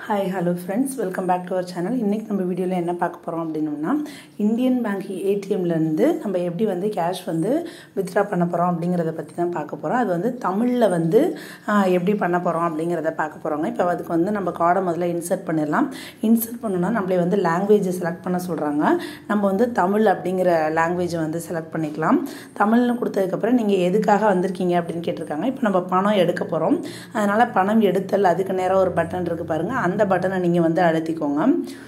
hi hello friends welcome back to our channel இன்றைக்கி நம்ம வீடியோவில் என்ன பார்க்க போகிறோம் அப்படின்னோம்னா இந்தியன் பேங்க் ஏடிஎம்லேருந்து நம்ம எப்படி வந்து கேஷ் வந்து வித்ட்ரா பண்ண போகிறோம் அப்படிங்கிறத பற்றி தான் பார்க்க போகிறோம் அது வந்து தமிழில் வந்து ஆஹ், எப்படி பண்ண போகிறோம் அப்படிங்கிறத பார்க்க போகிறோங்க இப்போ அதுக்கு வந்து நம்ம கார்டை முதல்ல இன்சர்ட் பண்ணிடலாம் இன்சர்ட் பண்ணணும்னா நம்மளே வந்து லாங்குவேஜை செலக்ட் பண்ண சொல்கிறாங்க நம்ம வந்து தமிழ் அப்படிங்கிற லாங்குவேஜை வந்து செலக்ட் பண்ணிக்கலாம் தமிழ்னு கொடுத்ததுக்கப்புறம் நீங்கள் எதுக்காக வந்திருக்கீங்க அப்படின்னு கேட்டிருக்காங்க இப்போ நம்ம பணம் எடுக்க போகிறோம் அதனால் பணம் எடுத்தல் அதுக்கு நேரம் ஒரு பட்டன் இருக்குது பாருங்கள் அந்த பட்டனை நீங்கள் வந்து அழுத்திக்கோங்க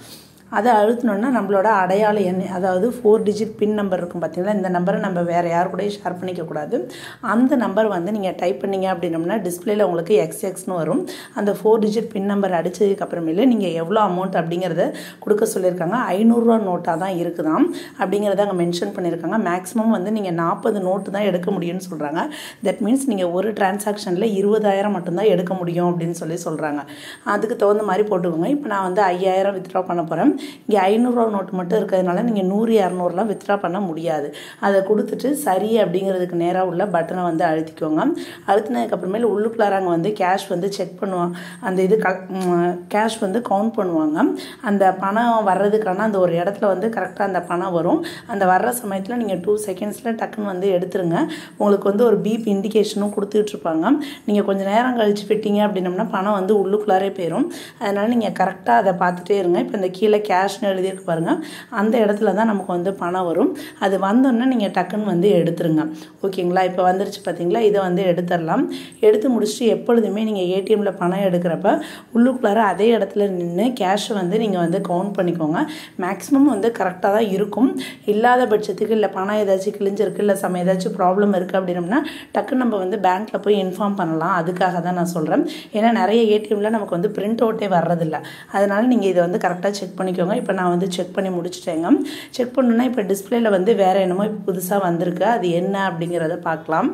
அதை அழுத்தினோன்னா நம்மளோட அடையாள எண் அதாவது ஃபோர் டிஜிட் பின் நம்பர் இருக்கும் பார்த்தீங்களா இந்த நம்பரை நம்ம வேறு யார் கூடயும் ஷேர் பண்ணிக்கக்கூடாது அந்த நம்பர் வந்து நீங்கள் டைப் பண்ணீங்க அப்படின்னம்னா டிஸ்பிளேல உங்களுக்கு எக்ஸ் எக்ஸ்னு வரும் அந்த ஃபோர் டிஜிட் பின் நம்பர் அடித்ததுக்கு அப்புறமேலு நீங்கள் எவ்வளோ அமௌண்ட் அப்படிங்கிறத கொடுக்க சொல்லியிருக்காங்க ஐநூறுரூவா நோட்டாக தான் இருக்குதாம் அப்படிங்கிறத அங்கே மென்ஷன் பண்ணியிருக்காங்க மேக்ஸிமம் வந்து நீங்கள் நாற்பது நோட்டு தான் எடுக்க முடியும்னு சொல்கிறாங்க தட் மீன்ஸ் நீங்கள் ஒரு டிரான்சாக்ஷனில் இருபதாயிரம் மட்டும்தான் எடுக்க முடியும் அப்படின்னு சொல்லி சொல்கிறாங்க அதுக்கு தகுந்த மாதிரி போட்டுக்கோங்க இப்போ நான் வந்து ஐயாயிரம் வித்ட்ரா பண்ண போகிறேன் இங்கே ஐநூறுரூவா நோட்டு மட்டும் இருக்கிறதுனால நீங்கள் நூறு இரநூறுலாம் வித்ட்ரா பண்ண முடியாது அதை கொடுத்துட்டு சரி அப்படிங்கிறதுக்கு நேராக உள்ள பட்டனை வந்து அழுத்திக்கோங்க அழுத்தினதுக்கப்புறமேல உள்ளுக்குள்ளார அங்கே வந்து கேஷ் வந்து செக் பண்ணுவாங்க அந்த இது க கேஷ் வந்து கவுண்ட் பண்ணுவாங்க அந்த பணம் வர்றதுக்கான அந்த ஒரு இடத்துல வந்து கரெக்டாக அந்த பணம் வரும் அந்த வர்ற சமயத்தில் நீங்கள் டூ செகண்ட்ஸில் டக்குன்னு வந்து எடுத்துருங்க உங்களுக்கு வந்து ஒரு பீப் இண்டிகேஷனும் கொடுத்துட்ருப்பாங்க நீங்கள் கொஞ்சம் நேரம் கழிச்சு விட்டீங்க அப்படின்னம்னா பணம் வந்து உள்ளுக்குள்ளாரே போயிடும் அதனால் நீங்கள் கரெக்டாக அதை பார்த்துட்டே இருங்க இப்போ இந்த கீழே கேஷ்னு எழுதியிருக்கு பாருங்கள் அந்த இடத்துல தான் நமக்கு வந்து பணம் வரும் அது வந்தோன்னே நீங்கள் டக்குன்னு வந்து எடுத்துருங்க ஓகேங்களா இப்போ வந்துருச்சு பார்த்தீங்களா இதை வந்து எடுத்துடலாம் எடுத்து முடிச்சுட்டு எப்பொழுதுமே நீங்கள் ஏடிஎம்மில் பணம் எடுக்கிறப்ப உள்ளுக்குள்ளார அதே இடத்துல நின்று கேஷை வந்து நீங்கள் வந்து கவுண்ட் பண்ணிக்கோங்க மேக்ஸிமம் வந்து கரெக்டாக தான் இருக்கும் இல்லாத பட்சத்துக்கு இல்லை பணம் ஏதாச்சும் கிழிஞ்சிருக்கு இல்லை சமயம் ஏதாச்சும் ப்ராப்ளம் இருக்குது அப்படின்னம்னா டக்குன்னு நம்ம வந்து பேங்க்கில் போய் இன்ஃபார்ம் பண்ணலாம் அதுக்காக தான் நான் சொல்கிறேன் ஏன்னா நிறைய ஏடிஎம்மில் நமக்கு வந்து பிரிண்ட் அவுட்டே வர்றதில்ல அதனால் நீங்கள் இதை வந்து கரெக்டாக செக் பண்ணிக்கோங்க இப்போ நான் வந்து செக் பண்ணி முடிச்சிட்டேங்க செக் பண்ணணுன்னா இப்போ டிஸ்பிளேல வந்து வேறு என்னமோ இப்போ புதுசாக வந்திருக்கு அது என்ன அப்படிங்கிறத பார்க்கலாம்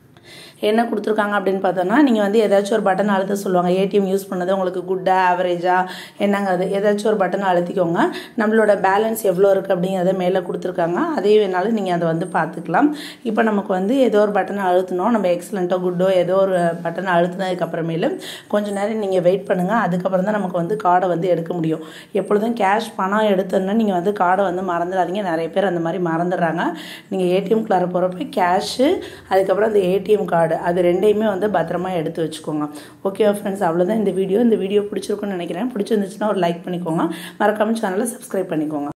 என்ன கொடுத்துருக்காங்க அப்படின்னு பார்த்தோன்னா நீங்கள் வந்து ஏதாச்சும் ஒரு பட்டன் அழுத்த சொல்லுவாங்க ஏடிஎம் யூஸ் பண்ணது உங்களுக்கு குட்டா ஆவரேஜா என்னங்கிறது ஏதாச்சும் ஒரு பட்டன் அழுத்திக்கோங்க நம்மளோட பேலன்ஸ் எவ்வளோ இருக்குது அப்படிங்கிறத மேலே கொடுத்துருக்காங்க அதே வேணாலும் நீங்கள் அதை வந்து பார்த்துக்கலாம் இப்போ நமக்கு வந்து ஏதோ ஒரு பட்டனை அழுத்தணும் நம்ம எக்ஸலண்ட்டோ குட்டோ ஏதோ ஒரு பட்டனை அழுத்தினதுக்கு அப்புறமேலு கொஞ்சம் நேரம் நீங்கள் வெயிட் பண்ணுங்கள் அதுக்கப்புறம் தான் நமக்கு வந்து கார்டை வந்து எடுக்க முடியும் எப்பொழுதும் கேஷ் பணம் எடுத்தோன்னா நீங்கள் வந்து கார்டை வந்து மறந்துடாதீங்க நிறைய பேர் அந்த மாதிரி மறந்துடுறாங்க நீங்கள் ஏடிஎம் குள்ளார போகிறப்ப கேஷு அதுக்கப்புறம் அந்த ஏடிஎம் கார்டு அது ரெண்டையுமே வந்து பத்திரமா எடுத்து வச்சுக்கோங்க ஓகே ஃப்ரெண்ட்ஸ் அவ்வளோதான் இந்த வீடியோ இந்த வீடியோ பிடிச்சிருக்குன்னு நினைக்கிறேன் பிடிச்சிருந்துச்சுன்னா ஒரு லைக் பண்ணிக்கோங்க மறக்காம சேனலை சப்ஸ்கிரைப் பண்ணிக்கோங்க